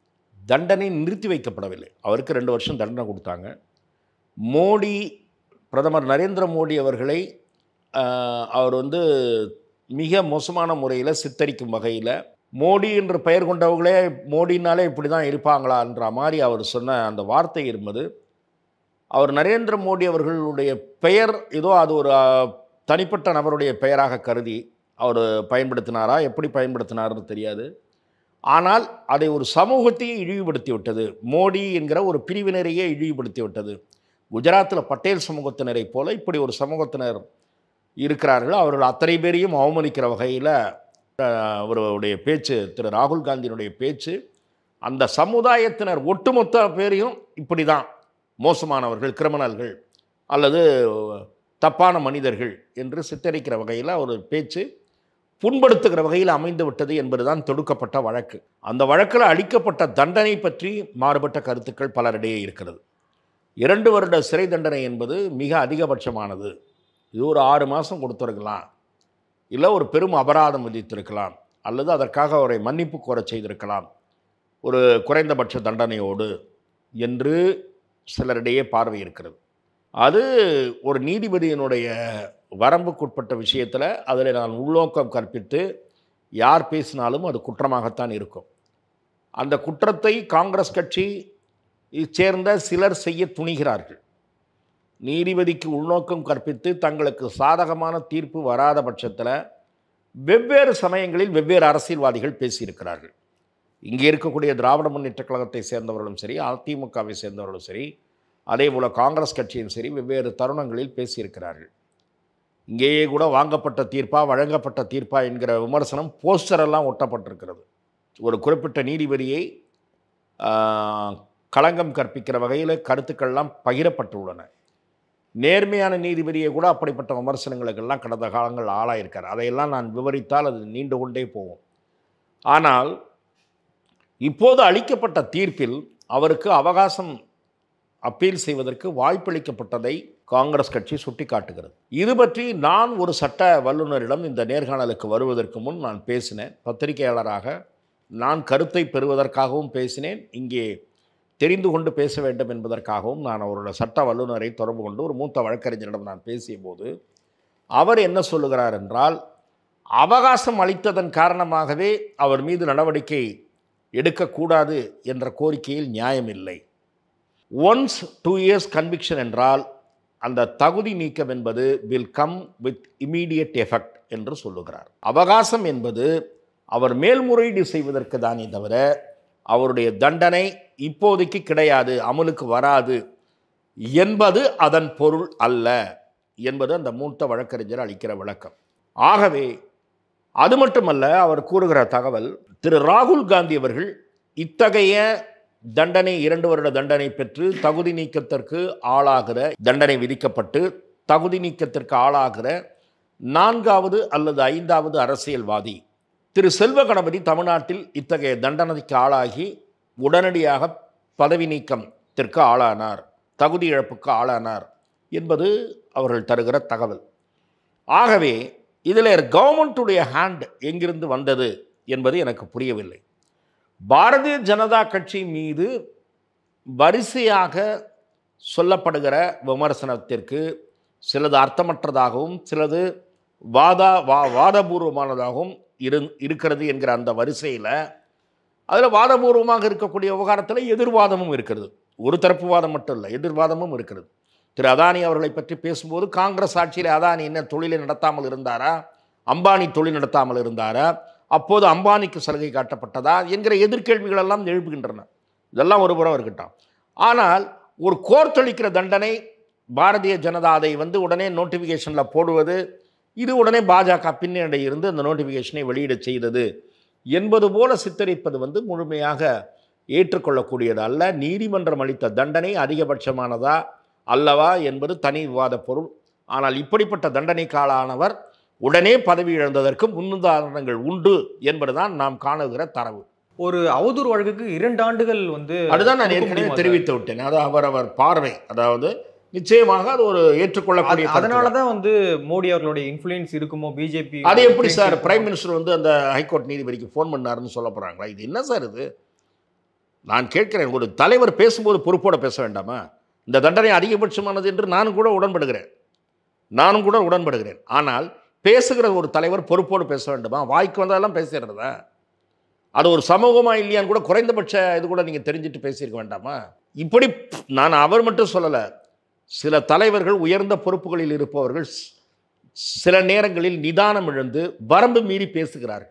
தண்டனை நிறுத்தி வைக்கப்படவில்லை அவருக்கு ரெண்டு வருஷம் தண்டனை கொடுத்தாங்க மோடி பிரதமர் நரேந்திர மோடி அவர்களை ஆஹ், அவர் வந்து மிக மோசமான முறையில் சித்தரிக்கும் வகையில் மோடி என்று பெயர் கொண்டவங்களே மோடினாலே இப்படி தான் இருப்பாங்களான்ற மாதிரி அவர் சொன்ன அந்த வார்த்தை என்பது அவர் நரேந்திர மோடி அவர்களுடைய பெயர் ஏதோ அது ஒரு ஆஹ், தனிப்பட்ட நபருடைய பெயராக கருதி அவர் பயன்படுத்தினாரா எப்படி பயன்படுத்தினாருன்னு தெரியாது ஆனால் அதை ஒரு சமூகத்தையே இழிவுபடுத்தி விட்டது மோடி என்கிற ஒரு பிரிவினரையே இழிவுபடுத்தி விட்டது குஜராத்தில் பட்டேல் சமூகத்தினரை போல இப்படி ஒரு சமூகத்தினர் இருக்கிறார்கள் அவர்கள் அத்தனை பேரையும் அவமதிக்கிற வகையில் அவருடைய பேச்சு திரு ராகுல் காந்தியினுடைய பேச்சு அந்த சமுதாயத்தினர் ஒட்டுமொத்த பேரையும் இப்படி தான் மோசமானவர்கள் கிரிமினல்கள் அல்லது தப்பான மனிதர்கள் என்று சித்தரிக்கிற வகையில் ஒரு பேச்சு புண்படுத்துகிற வகையில் அமைந்து விட்டது என்பதுதான் தொடுக்கப்பட்ட வழக்கு அந்த வழக்கில் அளிக்கப்பட்ட தண்டனை பற்றி மாறுபட்ட கருத்துக்கள் பலரிடையே இருக்கிறது இரண்டு வருட சிறை தண்டனை என்பது மிக அதிகபட்சமானது இது ஒரு ஆறு மாதம் கொடுத்துருக்கலாம் இல்லை ஒரு பெரும் அபராதம் விதித்திருக்கலாம் அல்லது அதற்காக அவரை மன்னிப்பு கோரச் செய்திருக்கலாம் ஒரு குறைந்தபட்ச தண்டனையோடு என்று சிலரிடையே பார்வை இருக்கிறது அது ஒரு நீதிபதியினுடைய வரம்புக்குட்பட்ட விஷயத்தில் அதில் நான் உள்நோக்கம் கற்பித்து யார் பேசினாலும் அது குற்றமாகத்தான் இருக்கும் அந்த குற்றத்தை காங்கிரஸ் கட்சி சேர்ந்த சிலர் செய்ய துணிகிறார்கள் நீதிபதிக்கு உள்நோக்கம் கற்பித்து தங்களுக்கு சாதகமான தீர்ப்பு வராத பட்சத்தில் வெவ்வேறு சமயங்களில் வெவ்வேறு அரசியல்வாதிகள் பேசியிருக்கிறார்கள் இங்கே இருக்கக்கூடிய திராவிட முன்னேற்றக் கழகத்தை சேர்ந்தவர்களும் சரி அதிமுகவை சேர்ந்தவர்களும் சரி அதே போல் காங்கிரஸ் கட்சியும் சரி வெவ்வேறு தருணங்களில் பேசியிருக்கிறார்கள் இங்கேயே கூட வாங்கப்பட்ட தீர்ப்பா வழங்கப்பட்ட தீர்ப்பா என்கிற விமர்சனம் போஸ்டரெல்லாம் ஒட்டப்பட்டிருக்கிறது ஒரு குறிப்பிட்ட நீதிபதியை ஆஹ், களங்கம் கற்பிக்கிற வகையில் கருத்துக்கள்லாம் பகிரப்பட்டுள்ளன நேர்மையான நீதிபதியை கூட அப்படிப்பட்ட விமர்சனங்களுக்கெல்லாம் கடந்த காலங்கள் ஆளாயிருக்கார் அதையெல்லாம் நான் விவரித்தால் அது நீண்டு கொண்டே போகும் ஆனால் இப்போது அளிக்கப்பட்ட தீர்ப்பில் அவருக்கு அவகாசம் அப்பீல் செய்வதற்கு வாய்ப்பளிக்கப்பட்டதை காங்கிரஸ் கட்சி சுட்டிக்காட்டுகிறது இது பற்றி நான் ஒரு சட்ட வல்லுநரிடம் இந்த நேர்காணலுக்கு வருவதற்கு முன் நான் பேசினேன் பத்திரிகையாளராக நான் கருத்தை பெறுவதற்காகவும் பேசினேன் இங்கே தெரிந்து கொண்டு பேச வேண்டும் என்பதற்காகவும் நான் அவரோட சட்ட வல்லுநரை தொடர்பு கொண்டு ஒரு மூத்த வழக்கறிஞரிடம் நான் பேசிய போது அவர் என்ன சொல்லுகிறார் என்றால் அவகாசம் அளித்ததன் காரணமாகவே அவர் மீது நடவடிக்கை எடுக்கக்கூடாது என்ற கோரிக்கையில் நியாயமில்லை ஒன்ஸ் டூ இயர்ஸ் கன்விக்ஷன் என்றால் அந்த தகுதி நீக்கம் என்பது will come with immediate effect என்று சொல்லுகிறார் அவகாசம் என்பது அவர் மேல்முறையீடு செய்வதற்கு தானே தவிர அவருடைய தண்டனை இப்போதைக்கு கிடையாது அமலுக்கு வராது என்பது அதன் பொருள் அல்ல என்பது அந்த மூத்த வழக்கறிஞர் அளிக்கிற விளக்கம் ஆகவே அது மட்டுமல்ல அவர் கூறுகிற தகவல் திரு ராகுல் காந்தி அவர்கள் இத்தகைய தண்டனை இரண்டு வருட தண்டனை பெற்று தகுதி நீக்கத்திற்கு ஆளாகிற தண்டனை விதிக்கப்பட்டு தகுதி நீக்கத்திற்கு ஆளாகிற நான்காவது அல்லது ஐந்தாவது அரசியல்வாதி திரு செல்வ கணபதி தமிழ்நாட்டில் இத்தகைய தண்டனைக்கு ஆளாகி உடனடியாக பதவி நீக்கத்திற்கு ஆளானார் தகுதி இழப்புக்கு ஆளானார் என்பது அவர்கள் தருகிற தகவல் ஆகவே இதில் கவர்மெண்ட்டுடைய ஹேண்ட் எங்கிருந்து வந்தது என்பது எனக்கு புரியவில்லை பாரதிய ஜனதா கட்சி மீது வரிசையாக சொல்லப்படுகிற விமர்சனத்திற்கு சிலது அர்த்தமற்றதாகவும் சிலது வாதா வா வாதபூர்வமானதாகவும் இரு இருக்கிறது என்கிற அந்த வரிசையில் அதில் வாதபூர்வமாக இருக்கக்கூடிய விவகாரத்தில் எதிர்வாதமும் இருக்கிறது ஒரு தரப்பு வாதம் மட்டும் இல்லை எதிர்வாதமும் இருக்கிறது திரு அதானி அவர்களை பற்றி பேசும்போது காங்கிரஸ் ஆட்சியில் அதானி என்ன தொழிலை நடத்தாமல் இருந்தாரா அம்பானி தொழில் நடத்தாமல் இருந்தாரா அப்போது அம்பானிக்கு சலுகை காட்டப்பட்டதா என்கிற எதிர்கேள்விகள் எல்லாம் எழுப்புகின்றன இதெல்லாம் ஒரு புறம் இருக்கட்டும் ஆனால் ஒரு கோர்த்தளிக்கிற தண்டனை பாரதிய ஜனதா அதை வந்து உடனே நோட்டிஃபிகேஷனில் போடுவது இது உடனே பாஜக பின்னணி இருந்து அந்த நோட்டிஃபிகேஷனை வெளியிட செய்தது என்பது போல சித்தரிப்பது வந்து முழுமையாக ஏற்றுக்கொள்ளக்கூடியது அல்ல நீதிமன்றம் அளித்த தண்டனை அதிகபட்சமானதா அல்லவா என்பது தனி விவாத பொருள் ஆனால் இப்படிப்பட்ட தண்டனைக்கு ஆளானவர் உடனே பதவி இழந்ததற்கு முன்னுதாரணங்கள் உண்டு என்பதுதான் நாம் காணுகிற தரவு ஒரு அவதூறு வழக்குக்கு இரண்டு ஆண்டுகள் வந்து அதுதான் நான் கொடுக்க ஏற்கனவே முடியுமா சார்? தெரிவித்து விட்டேன் அது அவரவர் பார்வை அதாவது நிச்சயமாக அது ஒரு ஏற்றுக்கொள்ளக்கூடிய அது- கருத்து அதனால தான். தான் வந்து மோடி அவர்களுடைய இன்ஃப்ளூயன்ஸ் இருக்குமோ பிஜேபி அது எப்படி சார் பிரைம் மினிஸ்டர் வந்து அந்த ஹைகோர்ட் நீதிபதிக்கு ஃபோன் பண்ணாருன்னு சொல்ல போறாங்களா இது என்ன சார் இது நான் கேட்கிறேன் ஒரு தலைவர் பேசும்போது பொறுப்போட பேச வேண்டாமா இந்த தண்டனை அதிகபட்சமானது என்று நானும் கூட உடன்படுகிறேன் நானும் கூட உடன்படுகிறேன் ஆனால் பேசுகிற ஒரு தலைவர் பொறுப்போடு பேச வேண்டுமா வாய்க்கு வந்தாலும் பேசிடுறதா அது ஒரு சமூகமா இல்லையான்னு கூட குறைந்தபட்ச இது கூட நீங்கள் தெரிஞ்சுட்டு பேசியிருக்க வேண்டாமா இப்படி நான் அவர் மட்டும் சொல்லலை சில தலைவர்கள் உயர்ந்த பொறுப்புகளில் இருப்பவர்கள் ஸ்- சில நேரங்களில் நிதானம் இழந்து வரம்பு மீறி பேசுகிறார்கள்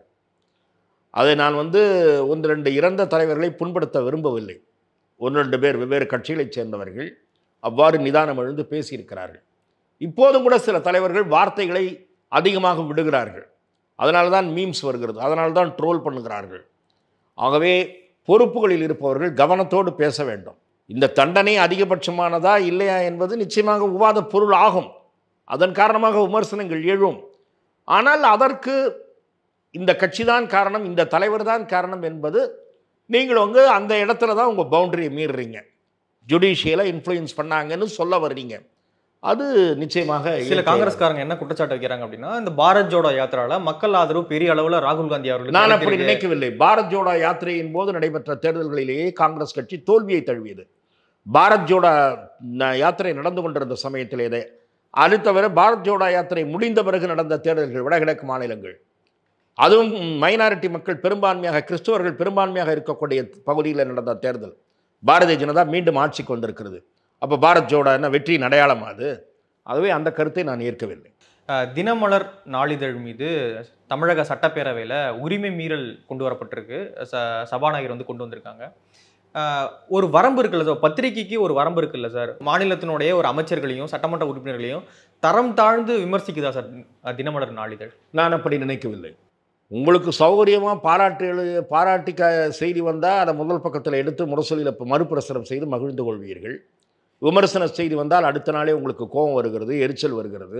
அதை நான் வந்து ஒன்று ரெண்டு இறந்த தலைவர்களை புண்படுத்த விரும்பவில்லை ஒன்று ரெண்டு பேர் வெவ்வேறு கட்சிகளைச் சேர்ந்தவர்கள் அவ்வாறு நிதானம் எழுந்து பேசியிருக்கிறார்கள் இப்போதும் கூட சில தலைவர்கள் வார்த்தைகளை அதிகமாக விடுகிறார்கள் அதனால தான் மீம்ஸ் வருகிறது அதனால தான் ட்ரோல் பண்ணுகிறார்கள் ஆகவே பொறுப்புகளில் இருப்பவர்கள் கவனத்தோடு பேச வேண்டும் இந்த தண்டனை அதிகபட்சமானதா இல்லையா என்பது நிச்சயமாக விவாத பொருள் ஆகும் அதன் காரணமாக விமர்சனங்கள் எழும் ஆனால் அதற்கு இந்த கட்சி தான் காரணம் இந்த தலைவர் தான் காரணம் என்பது நீங்கள் வந்து அந்த இடத்துல தான் உங்கள் பவுண்டரியை மீறுறீங்க ஜுடிஷியலை இன்ஃப்ளூயன்ஸ் பண்ணாங்கன்னு சொல்ல வர்றீங்க அது நிச்சயமாக சில இயற்கையானது. காங்கிரஸ்காரங்க என்ன குற்றச்சாட்டு வைக்கிறாங்க அப்படின்னா இந்த பாரத் ஜோடோ யாத்திரால மக்கள் ஆதரவு பெரிய அளவுல ராகுல் காந்தி அவர்களுக்கு நான் அப்படி கிடைத்திருக்கு. நினைக்கவில்லை பாரத் ஜோடோ யாத்திரையின் போது நடைபெற்ற தேர்தல்களிலேயே காங்கிரஸ் கட்சி தோல்வியை தழுவியது பாரத் ஜோடோ ந- யாத்திரை நடந்து கொண்டிருந்த சமயத்திலேயே அது தவிர பாரத் ஜோடோ யாத்திரை முடிந்த பிறகு நடந்த தேர்தல்கள் வடகிழக்கு மாநிலங்கள் அதுவும் மைனாரிட்டி மக்கள் பெரும்பான்மையாக கிறிஸ்துவர்கள் பெரும்பான்மையாக இருக்கக்கூடிய பகுதியில் நடந்த தேர்தல் பாரதிய ஜனதா மீண்டும் ஆட்சிக்கு வந்திருக்கிறது அப்போ பாரத் ஜோடோ என்ன வெற்றியின் அடையாளமா அது ஆகவே அந்த கருத்தை நான் ஏற்கவில்லை அஹ், தினமலர் நாளிதழ் மீது தமிழக சட்டப்பேரவையில் உரிமை மீறல் கொண்டு வரப்பட்டிருக்கு ச சபாநாயகர் வந்து கொண்டு வந்திருக்காங்க அஹ், ஒரு வரம்பு இருக்குல்ல சார் பத்திரிகைக்கு ஒரு வரம்பு இருக்குல்ல சார் மாநிலத்தினுடைய ஒரு அமைச்சர்களையும் சட்டமன்ற உறுப்பினர்களையும் தரம் தாழ்ந்து விமர்சிக்குதா சார் அஹ், தினமலர் நாளிதழ் நான் அப்படி நினைக்கவில்லை உங்களுக்கு சௌகரியமாக பாராட்டு எழு பாராட்டி க செய்தி வந்தால் அதை முதல் பக்கத்தில் எடுத்து முரசொலியில் மறுபிரசுரம் செய்து மகிழ்ந்து கொள்வீர்கள் விமர்சன செய்தி வந்தால் அடுத்த நாளே உங்களுக்கு கோபம் வருகிறது எரிச்சல் வருகிறது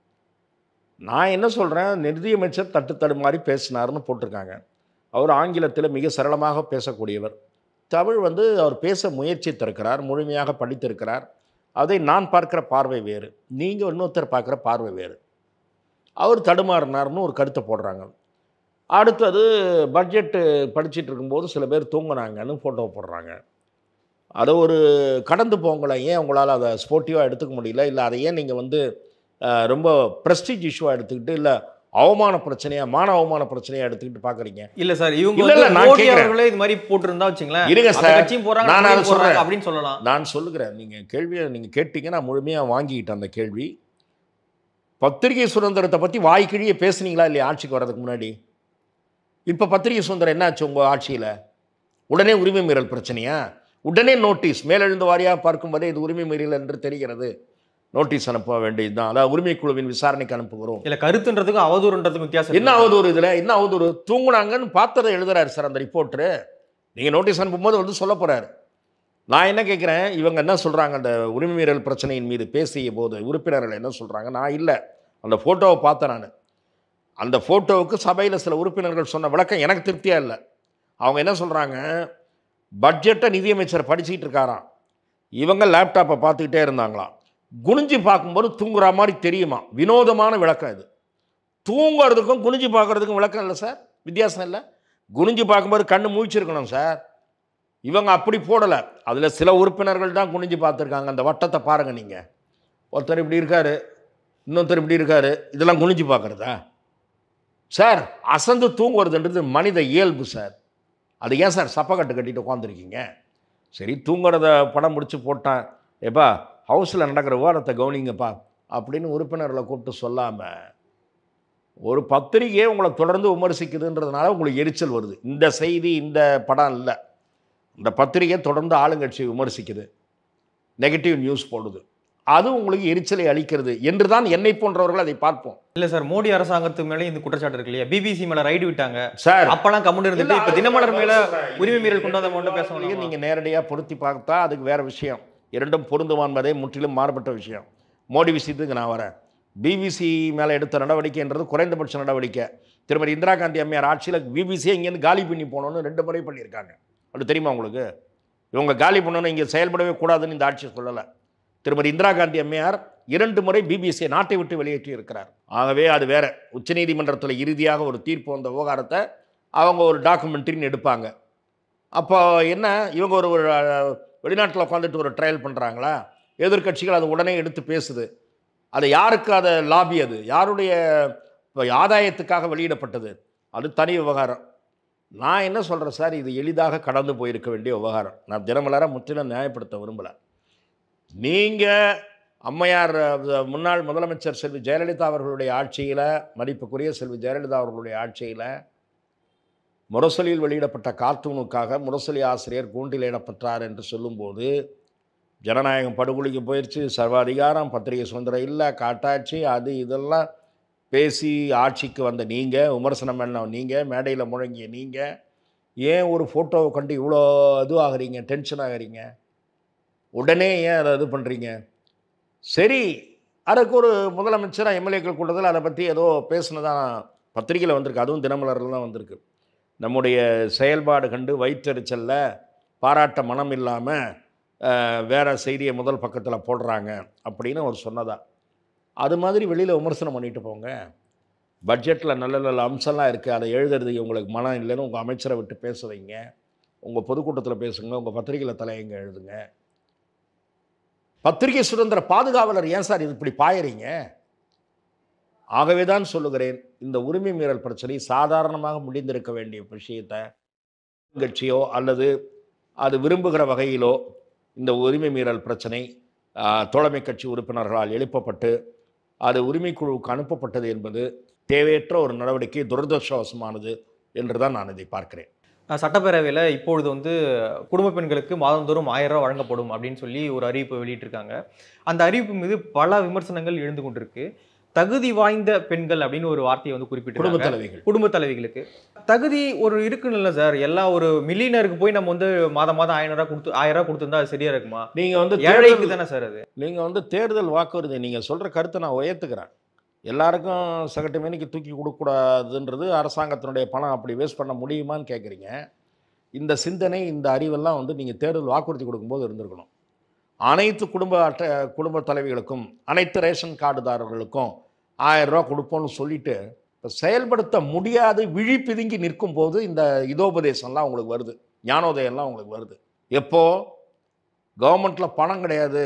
நான் என்ன சொல்கிறேன் நிதியமைச்சர் தட்டு தடுமாறி பேசினார்னு போட்டிருக்காங்க அவர் ஆங்கிலத்தில் மிக சரளமாக பேசக்கூடியவர் தமிழ் வந்து அவர் பேச முயற்சித்திருக்கிறார் முழுமையாக படித்திருக்கிறார் அதை நான் பார்க்குற பார்வை வேறு நீங்கள் இன்னொருத்தர் பார்க்குற பார்வை வேறு அவர் தடுமாறினார்னு ஒரு கருத்தை போடுறாங்க அடுத்தது பட்ஜெட்டு படிச்சிட்டு இருக்கும்போது சில பேர் தூங்குனாங்கன்னு ஃபோட்டோ போடுறாங்க அதை ஒரு கடந்து போங்களேன் ஏன் உங்களால் அதை ஸ்போர்ட்டிவாக எடுத்துக்க முடியல இல்லை அதை ஏன் நீங்கள் வந்து அஹ், ரொம்ப ப்ரெஸ்டீஜ் இஷ்யூவாக எடுத்துக்கிட்டு இல்லை அவமான பிரச்சனையா மான அவமான பிரச்சனையா எடுத்துக்கிட்டு பார்க்குறீங்க இல்ல சார் இவங்க இல்ல, இல்ல, வந்து நான் மோடி கேக்குறேன். அவர்களே இது மாதிரி போட்டிருந்தா வச்சுங்களேன் இருங்க அந்த சார். கட்சியும் போறாங்க நான் நம்மளையும் அதை போடுறாங்க சொல்றேன். அப்படின்னு சொல்லலாம் நான் சொல்லுகிறேன் நீங்கள் கேள்வியை நீங்கள் கேட்டீங்க நான் முழுமையாக வாங்கிக்கிட்டேன் அந்த கேள்வி பத்திரிகை சுதந்திரத்தை பற்றி வாய்க்கிழியே பேசுனீங்களா இல்லையா ஆட்சிக்கு வர்றதுக்கு முன்னாடி இப்போ பத்திரிகை சுதந்திரம் என்னாச்சு உங்கள் ஆட்சியில் உடனே உரிமை மீறல் பிரச்சனையா உடனே நோட்டீஸ் மேலெழுந்த வாரியாக பார்க்கும்போதே இது உரிமை மீறல் என்று தெரிகிறது நோட்டீஸ் அனுப்ப வேண்டியது தான் அதாவது உரிமை குழுவின் விசாரணைக்கு அனுப்புகிறோம் இல்ல கருத்துன்றதுக்கும் அவதூறுன்றதுக்கும் வித்தியாசம் என்ன இருக்கு. அவதூறு இதில் என்ன அவதூறு தூங்குனாங்கன்னு பார்த்ததை எழுதுறாரு சார் அந்த ரிப்போர்ட்ரு நீங்கள் நோட்டீஸ் அனுப்பும்போது வந்து சொல்ல போகிறாரு நான் என்ன கேட்குறேன் இவங்க என்ன சொல்கிறாங்க அந்த உரிமை மீறல் பிரச்சனையின் மீது பேசிய போது உறுப்பினர்கள் என்ன சொல்கிறாங்க நான் இல்லை அந்த ஃபோட்டோவை பார்த்தேன் நான் அந்த ஃபோட்டோவுக்கு சபையில் சில உறுப்பினர்கள் சொன்ன விளக்கம் எனக்கு திருப்தியாக இல்லை அவங்க என்ன சொல்கிறாங்க பட்ஜெட்டை நிதியமைச்சர் படிச்சுக்கிட்டு இருக்காராம் இவங்க லேப்டாப்பை பார்த்துக்கிட்டே இருந்தாங்களாம் குனிஞ்சு பார்க்கும்போது தூங்குற மாதிரி தெரியுமா வினோதமான விளக்கம் இது தூங்குறதுக்கும் குனிஞ்சு பார்க்கறதுக்கும் விளக்கம் இல்லை சார் வித்தியாசம் இல்லை குனிஞ்சு பார்க்கும்போது கண்ணு முழிச்சிருக்கணும் சார் இவங்க அப்படி போடலை அதில் சில உறுப்பினர்கள் தான் குனிஞ்சு பார்த்துருக்காங்க அந்த வட்டத்தை பாருங்கள் நீங்கள் ஒருத்தர் இப்படி இருக்காரு இன்னொருத்தர் இப்படி இருக்காரு இதெல்லாம் குனிஞ்சு பார்க்குறதா சார் அசந்து தூங்குறதுன்றது மனித இயல்பு சார் அது ஏன் சார் சப்பக்கட்டு கட்டிட்டு உட்காந்துருக்கீங்க சரி தூங்குறத படம் முடிச்சு போட்டான் ஏப்பா ஹவுஸில் நடக்கிற விவாதத்தை கவனிங்கப்பா அப்படின்னு உறுப்பினர்களை கூப்பிட்டு சொல்லாமல் ஒரு பத்திரிகையே உங்களை தொடர்ந்து விமர்சிக்குதுன்றதுனால உங்களுக்கு எரிச்சல் வருது இந்த செய்தி இந்த படம் இல்லை இந்த பத்திரிகை தொடர்ந்து ஆளுங்கட்சி விமர்சிக்குது நெகட்டிவ் நியூஸ் போடுது அது உங்களுக்கு எரிச்சலை அளிக்கிறது என்று தான் என்னை போன்றவர்கள் அதை பார்ப்போம் இல்ல சார் மோடி அரசாங்கத்து மேலே இந்த குற்றச்சாட்டு இருக்கு இல்லையா பிபிசி மேல ரைடு விட்டாங்க சார் அப்பெல்லாம் கம்முன்னு இருந்துட்டு இப்ப தினமலர் மேல உரிமை மீறல் கொண்டு வந்த மட்டும் நீங்க பேசணும் நீங்க நேரடியாக பொருத்தி பார்த்தா அதுக்கு வேற விஷயம் இரண்டும் பொருந்துமா என்பதே முற்றிலும் மாறுபட்ட விஷயம் மோடி விஷயத்துக்கு நான் வரேன் பிபிசி மேலே எடுத்த நடவடிக்கைன்றது குறைந்தபட்ச நடவடிக்கை திருமதி இந்திரா காந்தி அம்மையார் ஆட்சியில் பிபிசியை இங்கேருந்து காலி பண்ணி போகணும்னு ரெண்டு முறை பண்ணியிருக்காங்க அது தெரியுமா உங்களுக்கு இவங்க காலி பண்ணணும் இங்கே செயல்படவே கூடாதுன்னு இந்த ஆட்சி சொல்லலை திருமதி இந்திரா காந்தி அம்மையார் இரண்டு முறை பிபிசியை நாட்டை விட்டு வெளியேற்றி இருக்கிறார் ஆகவே அது வேற உச்சநீதிமன்றத்தில் இறுதியாக ஒரு தீர்ப்பு வந்த விவகாரத்தை அவங்க ஒரு டாக்குமெண்ட்ரின்னு எடுப்பாங்க அப்போ என்ன இவங்க ஒரு ஒரு வெளிநாட்டில் உட்காந்துட்டு ஒரு ட்ரையல் பண்ணுறாங்களா எதிர்க்கட்சிகள் அது உடனே எடுத்து பேசுது அது யாருக்கு அதை லாபி அது யாருடைய இப்ப ஆதாயத்துக்காக வெளியிடப்பட்டது அது தனி விவகாரம் நான் என்ன சொல்கிறேன் சார் இது எளிதாக கடந்து போயிருக்க வேண்டிய விவகாரம் நான் தினமலர முற்றிலும் நியாயப்படுத்த விரும்பலை நீங்கள் அம்மையார் அஹ், முன்னாள் முதலமைச்சர் செல்வி ஜெயலலிதா அவர்களுடைய ஆட்சியில் மதிப்புக்குரிய செல்வி ஜெயலலிதா அவர்களுடைய ஆட்சியில் முரசொலியில் வெளியிடப்பட்ட கார்ட்டூனுக்காக முரசொலி ஆசிரியர் கூண்டிலிடப்பட்டார் என்று சொல்லும்போது ஜனநாயகம் படுகொலிக்கு போயிடுச்சு சர்வாதிகாரம் பத்திரிகை சுதந்திரம் இல்லை காட்டாட்சி அது இதெல்லாம் பேசி ஆட்சிக்கு வந்த நீங்கள் விமர்சனம் பண்ண நீங்கள் மேடையில் முழங்கிய நீங்கள் ஏன் ஒரு ஃபோட்டோவை கண்டு இவ்வளோ இதுவாகிறீங்க டென்ஷன் ஆகிறீங்க உடனே ஏன் அதை இது பண்ணுறீங்க சரி அதுக்கு ஒரு முதலமைச்சராக எம்எல்ஏக்கள் கூட்டத்தில் அதை பற்றி ஏதோ பேசுனதான் பத்திரிகையில் வந்திருக்கு அதுவும் தினமலரில் தான் வந்திருக்கு நம்முடைய செயல்பாடு கண்டு வயிற்றெரிச்சலில் பாராட்ட மனம் இல்லாமல் வேறு செய்தியை முதல் பக்கத்தில் போடுறாங்க அப்படின்னு அவர் சொன்னதா அது மாதிரி வெளியில் விமர்சனம் பண்ணிட்டு போங்க பட்ஜெட்டில் நல்ல நல்ல அம்சம்லாம் இருக்குது அதை எழுதுறதுக்கு உங்களுக்கு மனம் இல்லைன்னு உங்கள் அமைச்சரை விட்டு பேச வைங்க உங்கள் பொதுக்கூட்டத்தில் பேசுங்க உங்கள் பத்திரிகையில் தலையங்க எழுதுங்க பத்திரிகை சுதந்திர பாதுகாவலர் ஏன் சார் இது இப்படி பாயறீங்க ஆகவே தான் சொல்லுகிறேன் இந்த உரிமை மீறல் பிரச்சனை சாதாரணமாக முடிந்திருக்க வேண்டிய விஷயத்தை கட்சியோ அல்லது அது விரும்புகிற வகையிலோ இந்த உரிமை மீறல் பிரச்சனை ஆ, தோழமை கட்சி உறுப்பினர்களால் எழுப்பப்பட்டு அது உரிமைக்குழுவுக்கு அனுப்பப்பட்டது என்பது தேவையற்ற ஒரு நடவடிக்கை துரதிருஷ்டவசமானது என்று தான் நான் இதை பார்க்கிறேன் அஹ் சட்டப்பேரவையில் இப்பொழுது வந்து குடும்ப பெண்களுக்கு மாதந்தோறும் ஆயிரம் ரூபாய் வழங்கப்படும் அப்படின்னு சொல்லி ஒரு அறிவிப்பு வெளியிட்டிருக்காங்க அந்த அறிவிப்பு மீது பல விமர்சனங்கள் எழுந்து கொண்டிருக்கு தகுதி வாய்ந்த பெண்கள் அப்படின்னு ஒரு வார்த்தையை வந்து குடும்ப குறிப்பிட்டிருக்காங்க தலைவிகள் குடும்ப தலைவிகளுக்கு தகுதி ஒரு இருக்குன்னு சார் எல்லா ஒரு மில்லியனருக்கு போய் நம்ம வந்து மாதம் மாதம் ஆயிரம் ரூபாய் கொடுத்து ஆயிரம் ரூபாய் கொடுத்துருந்தா அது சரியா இருக்குமா நீங்கள் வந்து ஏழைக்கு தேர்தல் தானே சார் அது நீங்கள் வந்து தேர்தல் வாக்குறுதி நீங்கள் சொல்கிற கருத்தை நான் உயர்த்துக்கிறேன் எல்லாருக்கும் சகட்டு மேனிக்கு தூக்கி கொடுக்கக்கூடாதுன்றது அரசாங்கத்தினுடைய பணம் அப்படி வேஸ்ட் பண்ண முடியுமான்னு கேட்குறீங்க இந்த சிந்தனை இந்த அறிவெல்லாம் வந்து நீங்கள் தேர்தல் வாக்குறுதி கொடுக்கும்போது இருந்திருக்கணும் அனைத்து குடும்ப அட்டை குடும்ப தலைவிகளுக்கும் அனைத்து ரேஷன் கார்டுதாரர்களுக்கும் ஆயிரம் ரூபா கொடுப்போம்னு சொல்லிட்டு இப்போ செயல்படுத்த முடியாது விழி பிதுங்கி நிற்கும் போது இந்த இதோபதேசம்லாம் உங்களுக்கு வருது ஞானோதயம்லாம் உங்களுக்கு வருது எப்போ கவர்மெண்ட்டில் பணம் கிடையாது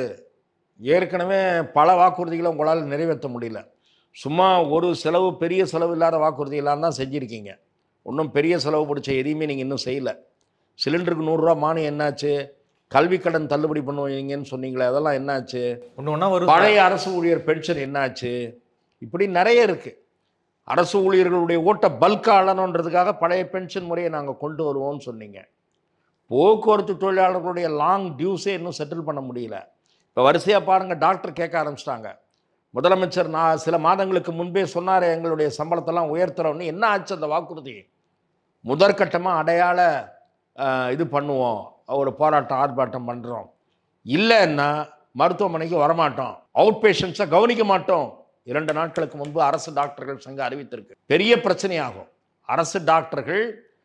ஏற்கனவே பல வாக்குறுதிகளை உங்களால் நிறைவேற்ற முடியல சும்மா ஒரு செலவு பெரிய செலவு இல்லாத வாக்குறுதியெல்லாம் தான் செஞ்சுருக்கீங்க ஒன்றும் பெரிய செலவு பிடிச்ச எதையுமே நீங்கள் இன்னும் செய்யலை சிலிண்டருக்கு நூறுரூவா மானியம் என்னாச்சு கல்வி கடன் தள்ளுபடி பண்ணுவீங்கன்னு சொன்னீங்களே அதெல்லாம் என்னாச்சு ஒன்று ஒன்றா வரும் சார். பழைய அரசு ஊழியர் பென்ஷன் என்னாச்சு இப்படி நிறைய இருக்குது அரசு ஊழியர்களுடைய ஓட்டை பல்காக அளணுன்றதுக்காக பழைய பென்ஷன் முறையை நாங்கள் கொண்டு வருவோம்னு சொன்னீங்க போக்குவரத்து தொழிலாளர்களுடைய லாங் டியூஸே இன்னும் செட்டில் பண்ண முடியல இப்போ வரிசையாக பாருங்கள் டாக்டர் கேட்க ஆரம்பிச்சிட்டாங்க முதலமைச்சர் நான் சில மாதங்களுக்கு முன்பே சொன்னார் எங்களுடைய சம்பளத்தெல்லாம் உயர்த்துறோம்னு என்ன ஆச்சு அந்த வாக்குறுதி முதற்கட்டமாக அடையாள அஹ், இது பண்ணுவோம் ஒரு போராட்டம் ஆர்ப்பாட்டம் பண்ணுறோம் இல்லைன்னா மருத்துவமனைக்கு வரமாட்டோம் அவுட் பேஷண்ட்ஸை கவனிக்க மாட்டோம் இரண்டு நாட்களுக்கு முன்பு அரசு டாக்டர்கள் சங்கம் அறிவித்திருக்கு பெரிய பிரச்சனையாகும் அரசு டாக்டர்கள்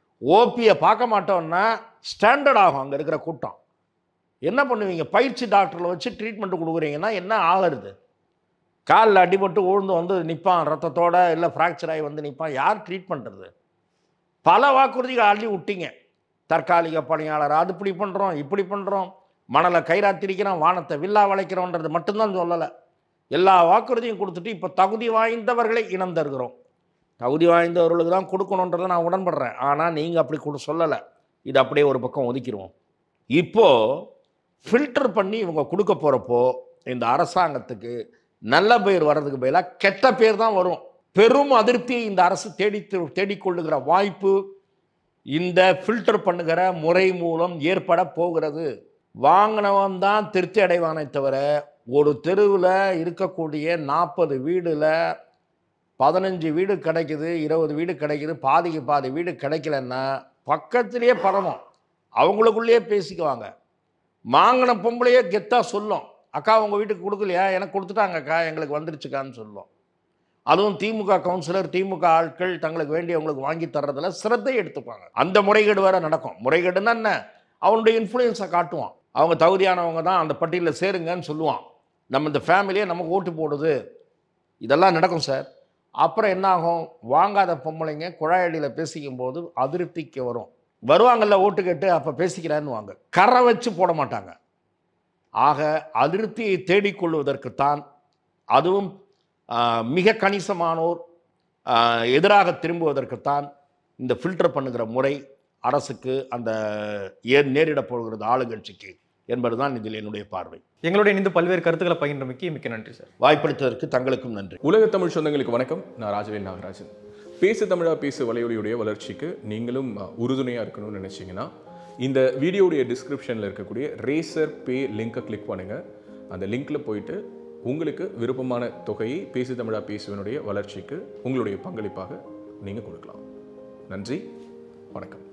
ஓபியை பார்க்க மாட்டோம்னா ஸ்டாண்டர்ட் ஆகும் அங்கே இருக்கிற கூட்டம் என்ன பண்ணுவீங்க பயிற்சி டாக்டர்களை வச்சு ட்ரீட்மெண்ட் கொடுக்குறீங்கன்னா என்ன ஆகிறது காலில் அடிபட்டு உழுந்து வந்து நிற்பான் ரத்தத்தோட இல்லை ஃப்ராக்சர் ஆகி வந்து நிற்பான் யார் ட்ரீட் பண்ணுறது பல வாக்குறுதிகள் அள்ளி விட்டீங்க தற்காலிக பணியாளர் அது இப்படி பண்ணுறோம் இப்படி பண்ணுறோம் மணலை கைராத்திரிக்கிறோம் வானத்தை வில்லா வளைக்கிறோன்றது மட்டும்தான் சொல்லலை எல்லா வாக்குறுதியும் கொடுத்துட்டு இப்போ தகுதி வாய்ந்தவர்களை இனம் தருகிறோம் தகுதி வாய்ந்தவர்களுக்கு தான் கொடுக்கணுன்றதை நான் உடன்படுறேன் ஆனால் நீங்கள் அப்படி கொடு சொல்லலை இது அப்படியே ஒரு பக்கம் ஒதுக்கிடுவோம் இப்போது ஃபில்டர் பண்ணி இவங்க கொடுக்க போகிறப்போ இந்த அரசாங்கத்துக்கு நல்ல பேர் வர்றதுக்கு பதிலாக கெட்ட பேர் தான் வரும் பெரும் அதிருப்தியை இந்த அரசு தேடி தேடிக்கொள்ளுகிற வாய்ப்பு இந்த ஃபில்டர் பண்ணுகிற முறை மூலம் ஏற்பட போகிறது வாங்கினவன் தான் திருப்தி அடைவானே தவிர ஒரு தெருவில் இருக்கக்கூடிய நாற்பது வீடில் பதினஞ்சு வீடு கிடைக்குது இருபது வீடு கிடைக்குது பாதிக்கு பாதி வீடு கிடைக்கலன்னா பக்கத்திலேயே பரவும் அவங்களுக்குள்ளேயே பேசிக்குவாங்க வாங்கின பொம்பளையே கெத்தாக சொல்லும் அக்கா உங்கள் வீட்டுக்கு கொடுக்கலையா எனக்கு கொடுத்துட்டாங்க அக்கா எங்களுக்கு வந்துருச்சுக்கான்னு சொல்லும் அதுவும் திமுக கவுன்சிலர் திமுக ஆட்கள் தங்களுக்கு வேண்டியவங்களுக்கு வாங்கி தர்றதுல சிரத்தை எடுத்துப்பாங்க அந்த முறைகேடு வேற நடக்கும் முறைகேடுன்னா என்ன அவனுடைய இன்ஃப்ளூயன்ஸை காட்டுவான் அவங்க தகுதியானவங்க தான் அந்த பட்டியலில் சேருங்கன்னு சொல்லுவான் நம்ம இந்த ஃபேமிலியே நமக்கு ஓட்டு போடுது இதெல்லாம் நடக்கும் சார் அப்புறம் என்ன ஆகும் வாங்காத பொம்பளைங்க குழாயடியில் பேசிக்கும் போது அதிருப்திக்கு வரும் வருவாங்கல்ல ஓட்டு கேட்டு அப்போ பேசிக்கிறான்னு வாங்க கரை வச்சு போட மாட்டாங்க ஆக அதிருப்தியை தேடிக்கொள்வதற்குத்தான் அதுவும் ஆஹ், மிக கணிசமானோர் ஆஹ், எதிராக திரும்புவதற்குத்தான் இந்த ஃபில்டர் பண்ணுகிற முறை அரசுக்கு அந்த ஏ நேரிடப் போகிறது ஆளுங்கட்சிக்கு என்பதுதான் இதில் என்னுடைய பார்வை எங்களுடைய இணைந்து பல்வேறு கருத்துக்களை பகிர்ந்தமைக்கு மிக்க நன்றி சார் வாய்ப்பளித்ததற்கு தங்களுக்கும் நன்றி உலக தமிழ் சொந்தங்களுக்கு வணக்கம் நான் ராஜவேல் நாகராஜன் பேசு தமிழா பேசு வலையொலியுடைய வளர்ச்சிக்கு நீங்களும் அஹ், உறுதுணையா இருக்கணும்னு நினைச்சீங்கன்னா இந்த வீடியோடைய டிஸ்கிரிப்ஷனில் இருக்கக்கூடிய ரேசர் பே லிங்கை கிளிக் பண்ணுங்க அந்த லிங்க்ல போயிட்டு உங்களுக்கு விருப்பமான தொகையை பேசு தமிழா பேசுவனுடைய வளர்ச்சிக்கு உங்களுடைய பங்களிப்பாக நீங்கள் கொடுக்கலாம் நன்றி வணக்கம்